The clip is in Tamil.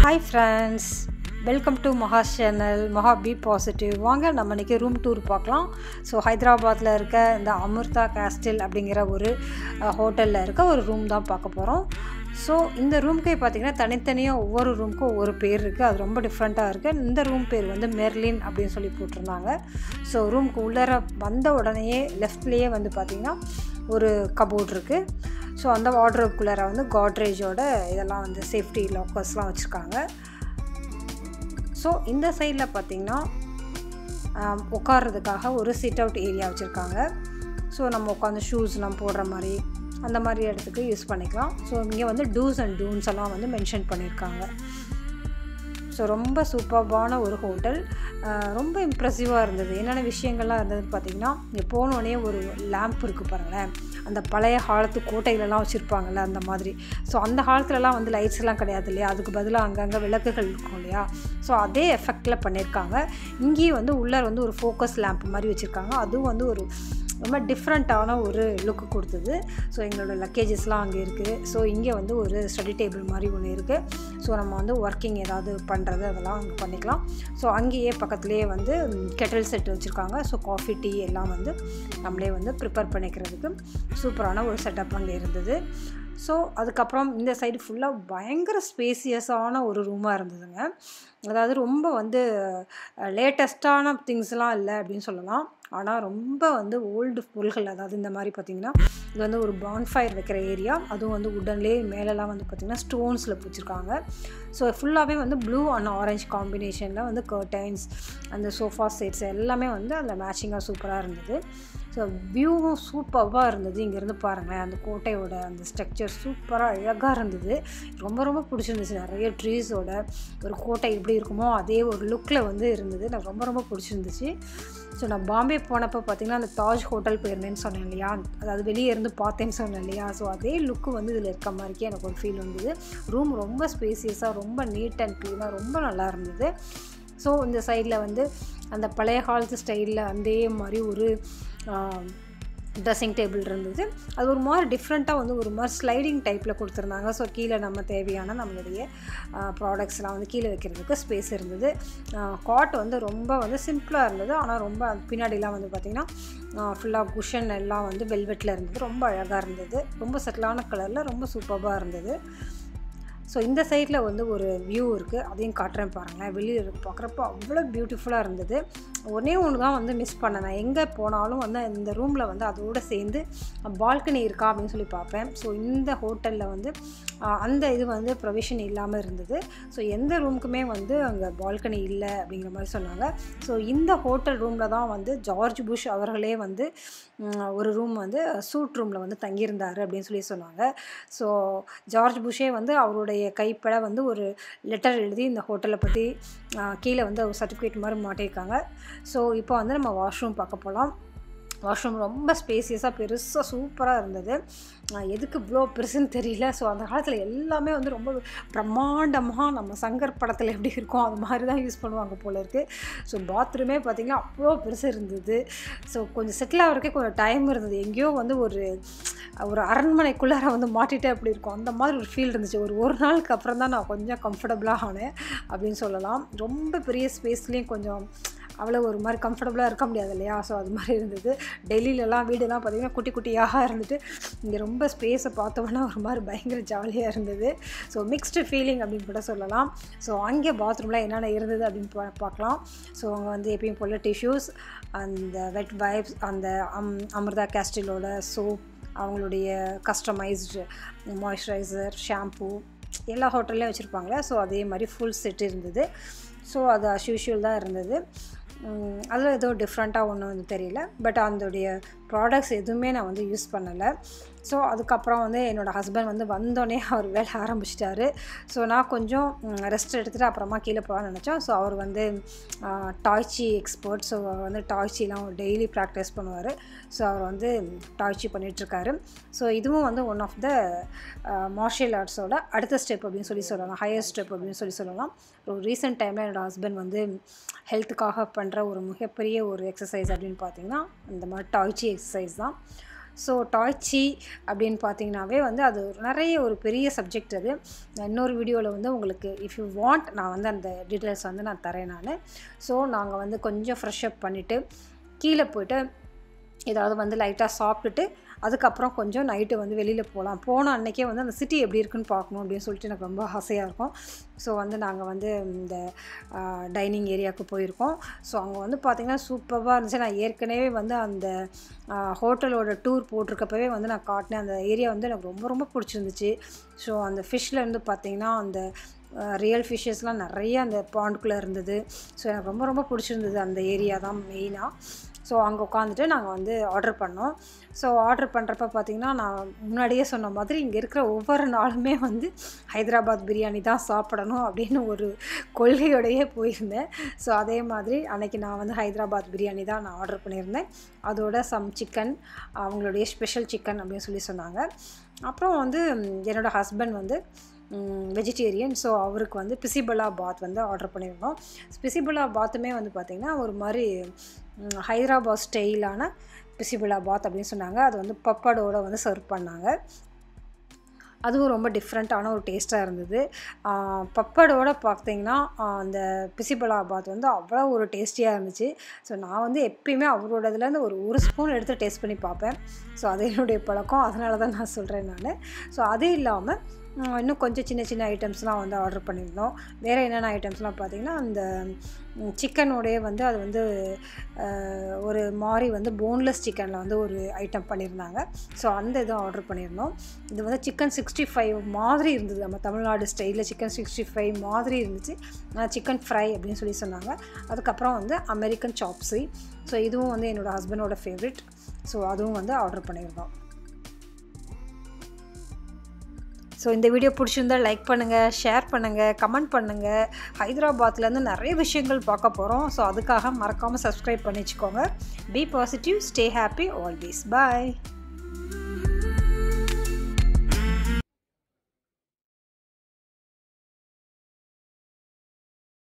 hi friends welcome to Maha channel Maha be positive வாங்க நம்ம இன்றைக்கி ரூம் டூர் பார்க்கலாம் ஸோ ஹைதராபாத்தில் இருக்க இந்த அமிர்தா கேஸ்டில் அப்படிங்கிற ஒரு ஹோட்டலில் இருக்க ஒரு ரூம் தான் பார்க்க போகிறோம் ஸோ இந்த ரூம்க்கே பார்த்தீங்கன்னா தனித்தனியாக ஒவ்வொரு ரூமுக்கும் ஒவ்வொரு பேர் இருக்குது அது ரொம்ப டிஃப்ரெண்ட்டாக இருக்குது இந்த ரூம் பேர் வந்து மெர்லின் அப்படின்னு சொல்லி போட்டிருந்தாங்க ஸோ ரூமுக்கு உள்ளர வந்த உடனேயே லெஃப்ட்லேயே வந்து பார்த்திங்கன்னா ஒரு கபோர்ட் இருக்குது ஸோ அந்த வார்ட்ரோப்குள்ளார வந்து காட்ரேஜோட இதெல்லாம் வந்து சேஃப்டி லாக்கர்ஸ்லாம் வச்சுருக்காங்க ஸோ இந்த சைடில் பார்த்திங்கன்னா உட்கார்றதுக்காக ஒரு சிட் அவுட் ஏரியா வச்சுருக்காங்க ஸோ நம்ம உட்காந்து ஷூஸ்லாம் போடுற மாதிரி அந்த மாதிரி இடத்துக்கு யூஸ் பண்ணிக்கலாம் ஸோ இங்கே வந்து டூஸ் அண்ட் டூன்ஸ் எல்லாம் வந்து மென்ஷன் பண்ணியிருக்காங்க ஸோ ரொம்ப சூப்பர்பான ஒரு ஹோட்டல் ரொம்ப இம்ப்ரெசிவாக இருந்தது என்னென்ன விஷயங்கள்லாம் இருந்ததுன்னு பார்த்தீங்கன்னா இங்கே போனோடனே ஒரு லேம்ப் இருக்குது பாருங்களேன் அந்த பழைய காலத்து கோட்டையிலலாம் வச்சுருப்பாங்கள்ல அந்த மாதிரி ஸோ அந்த காலத்துலலாம் வந்து லைட்ஸ் எல்லாம் கிடையாது இல்லையா அதுக்கு பதிலாக அங்கங்கே விளக்குகள் இருக்கும் இல்லையா ஸோ அதே எஃபெக்டில் பண்ணியிருக்காங்க இங்கேயும் வந்து உள்ளே வந்து ஒரு ஃபோக்கஸ் லேம்ப் மாதிரி வச்சுருக்காங்க அதுவும் வந்து ஒரு ரொம்ப டிஃப்ரெண்ட்டான ஒரு லுக்கு கொடுத்தது ஸோ எங்களோட லக்கேஜஸ்லாம் அங்கே இருக்குது ஸோ இங்கே வந்து ஒரு ஸ்டடி டேபிள் மாதிரி ஒன்று இருக்குது ஸோ நம்ம வந்து ஒர்க்கிங் ஏதாவது பண்ணுறது அதெல்லாம் அங்கே பண்ணிக்கலாம் ஸோ அங்கேயே பக்கத்துலேயே வந்து கெட்டில் செட் வச்சுருக்காங்க ஸோ காஃபி டீ எல்லாம் வந்து நம்மளே வந்து ப்ரிப்பேர் பண்ணிக்கிறதுக்கு சூப்பரான ஒரு செட்டப் அங்கே இருந்தது ஸோ அதுக்கப்புறம் இந்த சைடு ஃபுல்லாக பயங்கர ஸ்பேசியஸான ஒரு ரூமாக இருந்ததுங்க அதாவது ரொம்ப வந்து லேட்டஸ்ட்டான திங்ஸ்லாம் இல்லை அப்படின்னு சொல்லலாம் ஆனால் ரொம்ப வந்து ஓல்டு பொருள்கள் அதாவது இந்த மாதிரி பார்த்திங்கன்னா இது வந்து ஒரு பான்ஃபயர் வைக்கிற ஏரியா அதுவும் வந்து உடன்லேயே மேலெலாம் வந்து பார்த்திங்கன்னா ஸ்டோன்ஸில் பிடிச்சிருக்காங்க ஸோ ஃபுல்லாகவே வந்து ப்ளூ அண்ட் ஆரஞ்ச் காம்பினேஷனில் வந்து கர்டைன்ஸ் அந்த சோஃபா செட்ஸ் எல்லாமே வந்து அதில் மேட்சிங்காக சூப்பராக இருந்தது ஸோ வியூவும் சூப்பராக இருந்தது இங்கேருந்து பாருங்களேன் அந்த கோட்டையோட அந்த ஸ்ட்ரக்சர் சூப்பராக அழகாக இருந்தது ரொம்ப ரொம்ப பிடிச்சிருந்துச்சு நிறைய ட்ரீஸோட ஒரு கோட்டை எப்படி இருக்குமோ அதே ஒரு லுக்கில் வந்து இருந்தது எனக்கு ரொம்ப ரொம்ப பிடிச்சிருந்துச்சு ஸோ நான் பாம்பே போனப்போ பார்த்திங்கன்னா அந்த தாஜ் ஹோட்டல் போயிருந்தேன்னு சொன்னேன் இல்லையா அதாவது வெளியே இருந்து பார்த்தேன்னு சொன்னேன் இல்லையா ஸோ அதே லுக்கு வந்து இதில் இருக்க மாதிரிக்கே எனக்கு ஒரு ஃபீல் வந்தது ரூம் ரொம்ப ஸ்பேசியஸாக ரொம்ப நீட் அண்ட் க்ளீனாக ரொம்ப நல்லா இருந்தது ஸோ இந்த சைடில் வந்து அந்த பழைய காலத்து ஸ்டைலில் அதே மாதிரி ஒரு ட்ரெஸ்ஸிங் டேபிள் இருந்தது அது ஒரு மாதிரி டிஃப்ரெண்ட்டாக வந்து ஒரு மாதிரி ஸ்லைடிங் டைப்பில் கொடுத்துருந்தாங்க ஸோ கீழே நம்ம தேவையான நம்மளுடைய ப்ராடக்ட்ஸ்லாம் வந்து கீழே வைக்கிறதுக்கு ஸ்பேஸ் இருந்தது காட் வந்து ரொம்ப வந்து சிம்பிளாக இருந்தது ஆனால் ரொம்ப பின்னாடிலாம் வந்து பார்த்திங்கன்னா ஃபுல்லாக குஷன் எல்லாம் வந்து வெல்வெட்டில் இருந்தது ரொம்ப அழகாக இருந்தது ரொம்ப செட்டிலான கலரில் ரொம்ப சூப்பராக இருந்தது ஸோ இந்த சைடில் வந்து ஒரு வியூ இருக்குது அதையும் காட்டுறேன் பாருங்களேன் வெளியில் பார்க்குறப்போ அவ்வளோ பியூட்டிஃபுல்லாக இருந்தது ஒன்றே ஒன்று தான் வந்து மிஸ் பண்ணேன் நான் எங்கே போனாலும் வந்து இந்த ரூமில் வந்து அதோடு சேர்ந்து பால்கனி இருக்கா அப்படின்னு சொல்லி பார்ப்பேன் ஸோ இந்த ஹோட்டலில் வந்து அந்த இது வந்து ப்ரொவிஷன் இல்லாமல் இருந்தது ஸோ எந்த ரூமுக்குமே வந்து அங்கே பால்கனி இல்லை அப்படிங்கிற மாதிரி சொன்னாங்க ஸோ இந்த ஹோட்டல் ரூமில் தான் வந்து ஜார்ஜ் புஷ் அவர்களே வந்து ஒரு ரூம் வந்து சூட் ரூமில் வந்து தங்கியிருந்தார் அப்படின்னு சொல்லி சொன்னாங்க ஸோ ஜார்ஜ் புஷே வந்து அவருடைய கைப்பட வந்து ஒரு லெட்டர் எழுதி இந்த ஹோட்டலை பற்றி கீழே வந்து ஒரு சர்டிஃபிகேட் மாதிரி மாட்டியிருக்காங்க ஸோ இப்போ வந்து நம்ம வாஷ்ரூம் பார்க்க போகலாம் வாஷ்ரூம் ரொம்ப ஸ்பேசியஸாக பெருசாக சூப்பராக இருந்தது எதுக்கு இவ்வளோ பெருசுன்னு தெரியல ஸோ அந்த காலத்தில் எல்லாமே வந்து ரொம்ப பிரம்மாண்டமாக நம்ம சங்கர் படத்தில் எப்படி இருக்கும் அது மாதிரி தான் யூஸ் பண்ணுவாங்க போல இருக்குது ஸோ பாத்ரூமே பார்த்திங்கன்னா அவ்வளோ பெருசு இருந்தது ஸோ கொஞ்சம் செட்டில் ஆகிறதுக்கே கொஞ்சம் டைம் இருந்தது எங்கேயோ வந்து ஒரு ஒரு அரண்மனைக்குள்ளார வந்து மாட்டிகிட்டே அப்படி இருக்கும் அந்த மாதிரி ஒரு ஃபீல் இருந்துச்சு ஒரு ஒரு நாளுக்கு அப்புறம் தான் நான் கொஞ்சம் கம்ஃபர்டபுளாக ஆனேன் அப்படின்னு சொல்லலாம் ரொம்ப பெரிய ஸ்பேஸ்லேயும் கொஞ்சம் அவ்வளோ ஒரு மாதிரி கம்ஃபர்டபுளாக இருக்க முடியாது இல்லையா ஸோ அது மாதிரி இருந்தது டெல்லியிலலாம் வீடெல்லாம் பார்த்திங்கன்னா குட்டி குட்டியாக இருந்துட்டு இங்கே ரொம்ப ஸ்பேஸை பார்த்தோம்னா ஒரு மாதிரி பயங்கர ஜாலியாக இருந்தது ஸோ மிக்ஸ்டு ஃபீலிங் அப்படின்னு கூட சொல்லலாம் ஸோ அங்கே பாத்ரூமில் என்னென்ன இருந்தது அப்படின்னு பா பார்க்கலாம் ஸோ அங்கே வந்து எப்பயும் போல் டிஷ்யூஸ் அந்த வெட் வைப்ஸ் அந்த அம் அமிர்தா கேஸ்டிலோட சோப் அவங்களுடைய கஸ்டமைஸ்டு மாய்ஸ்சரைசர் ஷாம்பூ எல்லா ஹோட்டல்லையும் வச்சுருப்பாங்களே ஸோ அதே மாதிரி ஃபுல் செட் இருந்தது ஸோ அது அஸ் யூஷுவல் தான் இருந்தது அதில் ஏதோ டிஃப்ரெண்ட்டாக ஒன்றும் வந்து தெரியல பட் அதோடைய ப்ராடக்ட்ஸ் எதுவுமே நான் வந்து யூஸ் பண்ணலை ஸோ அதுக்கப்புறம் வந்து என்னோடய ஹஸ்பண்ட் வந்து வந்தோடனே அவர் வேலை ஆரம்பிச்சிட்டாரு ஸோ நான் கொஞ்சம் ரெஸ்ட் எடுத்துகிட்டு அப்புறமா கீழே போகலான்னு நினச்சோம் ஸோ அவர் வந்து டாய்ச்சி எக்ஸ்பர்ட் ஸோ அவர் வந்து டாய்ச்சிலாம் டெய்லி ப்ராக்டிஸ் பண்ணுவார் ஸோ அவர் வந்து டாய்ச்சி பண்ணிகிட்ருக்காரு ஸோ இதுவும் வந்து ஒன் ஆஃப் த மார்ஷியல் ஆர்ட்ஸோட அடுத்த ஸ்டெப் அப்படின்னு சொல்லி சொல்லலாம் ஹையர் ஸ்டெப் அப்படின்னு சொல்லி சொல்லலாம் ஒரு ரீசெண்ட் டைமில் என்னோடய ஹஸ்பண்ட் வந்து ஹெல்த்துக்காக பண்ணுற ஒரு மிகப்பெரிய ஒரு எக்ஸசைஸ் அப்படின்னு பார்த்தீங்கன்னா இந்த மாதிரி டாய்ச்சி எக்ஸசைஸ் தான் ஸோ டாய்ச்சி அப்படின்னு பார்த்தீங்கன்னாவே வந்து அது ஒரு நிறைய ஒரு பெரிய சப்ஜெக்ட் அது நான் இன்னொரு வீடியோவில் வந்து உங்களுக்கு இஃப் யூ வாண்ட் நான் வந்து அந்த டீட்டெயில்ஸ் வந்து நான் தரேன் நான் ஸோ நாங்கள் வந்து கொஞ்சம் ஃப்ரெஷ் அப் பண்ணிவிட்டு கீழே போயிட்டு ஏதாவது வந்து லைட்டாக சாப்பிட்டுட்டு அதுக்கப்புறம் கொஞ்சம் நைட்டு வந்து வெளியில் போகலாம் போன அன்றைக்கே வந்து அந்த சிட்டி எப்படி இருக்குன்னு பார்க்கணும் அப்படின்னு சொல்லிட்டு எனக்கு ரொம்ப ஆசையாக இருக்கும் ஸோ வந்து நாங்கள் வந்து இந்த டைனிங் ஏரியாவுக்கு போயிருக்கோம் ஸோ அங்கே வந்து பார்த்திங்கன்னா சூப்பராக இருந்துச்சு நான் ஏற்கனவே வந்து அந்த ஹோட்டலோட டூர் போட்டிருக்கப்பவே வந்து நான் காட்டினேன் அந்த ஏரியா வந்து எனக்கு ரொம்ப ரொம்ப பிடிச்சிருந்துச்சு ஸோ அந்த ஃபிஷ்ஷில் இருந்து பார்த்திங்கன்னா அந்த ரியல் ஃபிஷ்ஷஸ்லாம் நிறைய அந்த பாண்டுக்குள்ளே இருந்தது ஸோ எனக்கு ரொம்ப ரொம்ப பிடிச்சிருந்தது அந்த ஏரியா தான் மெயினாக ஸோ அங்கே உட்காந்துட்டு நாங்கள் வந்து ஆர்டர் பண்ணோம் ஸோ ஆர்டர் பண்ணுறப்ப பார்த்திங்கன்னா நான் முன்னாடியே சொன்ன மாதிரி இங்கே இருக்கிற ஒவ்வொரு நாளுமே வந்து ஹைதராபாத் பிரியாணி தான் சாப்பிடணும் அப்படின்னு ஒரு கொள்கையோடையே போயிருந்தேன் ஸோ அதே மாதிரி அன்றைக்கி நான் வந்து ஹைதராபாத் பிரியாணி தான் நான் ஆர்டர் பண்ணியிருந்தேன் அதோட சம் சிக்கன் அவங்களுடைய ஸ்பெஷல் சிக்கன் அப்படின்னு சொல்லி சொன்னாங்க அப்புறம் வந்து என்னோடய ஹஸ்பண்ட் வந்து வெஜிடேரியன் ஸோ அவருக்கு வந்து பிசிபலா பாத் வந்து ஆர்டர் பண்ணியிருந்தோம் பிசிபலா பாத்துமே வந்து பார்த்திங்கன்னா ஒரு மாதிரி ஹைதராபாத் ஸ்டைலான பிசிபலா பாத் அப்படின்னு சொன்னாங்க அது வந்து பப்படோட வந்து சர்வ் பண்ணாங்க அதுவும் ரொம்ப டிஃப்ரெண்ட்டான ஒரு டேஸ்ட்டாக இருந்தது பப்படோட பார்த்தீங்கன்னா அந்த பிசிபலாபாத் வந்து அவ்வளோ ஒரு டேஸ்டியாக இருந்துச்சு ஸோ நான் வந்து எப்பயுமே அவரோட இதுலேருந்து ஒரு ஒரு ஸ்பூன் எடுத்து டேஸ்ட் பண்ணி பார்ப்பேன் ஸோ அது என்னுடைய பழக்கம் அதனால தான் நான் சொல்கிறேன் நான் ஸோ அது இல்லாமல் இன்னும் கொஞ்சம் சின்ன சின்ன ஐட்டம்ஸ்லாம் வந்து ஆர்டர் பண்ணியிருந்தோம் வேறு என்னென்ன ஐட்டம்ஸ்லாம் பார்த்திங்கன்னா அந்த சிக்கனோடைய வந்து அது வந்து ஒரு மாதிரி வந்து போன்லெஸ் சிக்கனில் வந்து ஒரு ஐட்டம் பண்ணியிருந்தாங்க ஸோ அந்த இதுவும் ஆர்டர் பண்ணியிருந்தோம் இது வந்து சிக்கன் சிக்ஸ்டி ஃபைவ் மாதிரி இருந்தது நம்ம தமிழ்நாடு ஸ்டைலில் சிக்கன் சிக்ஸ்டி ஃபைவ் மாதிரி இருந்துச்சு சிக்கன் ஃப்ரை அப்படின்னு சொல்லி சொன்னாங்க அதுக்கப்புறம் வந்து அமெரிக்கன் சாப்ஸி ஸோ இதுவும் வந்து என்னோடய ஹஸ்பண்டோட ஃபேவரெட் ஸோ அதுவும் வந்து ஆர்டர் பண்ணியிருந்தோம் ஸோ இந்த வீடியோ பிடிச்சிருந்தா லைக் பண்ணுங்கள் ஷேர் பண்ணுங்கள் கமெண்ட் பண்ணுங்கள் ஹைதராபாத்லேருந்து நிறைய விஷயங்கள் பார்க்க போகிறோம் ஸோ அதுக்காக மறக்காமல் சப்ஸ்கிரைப் பண்ணி வச்சுக்கோங்க be positive stay happy always bye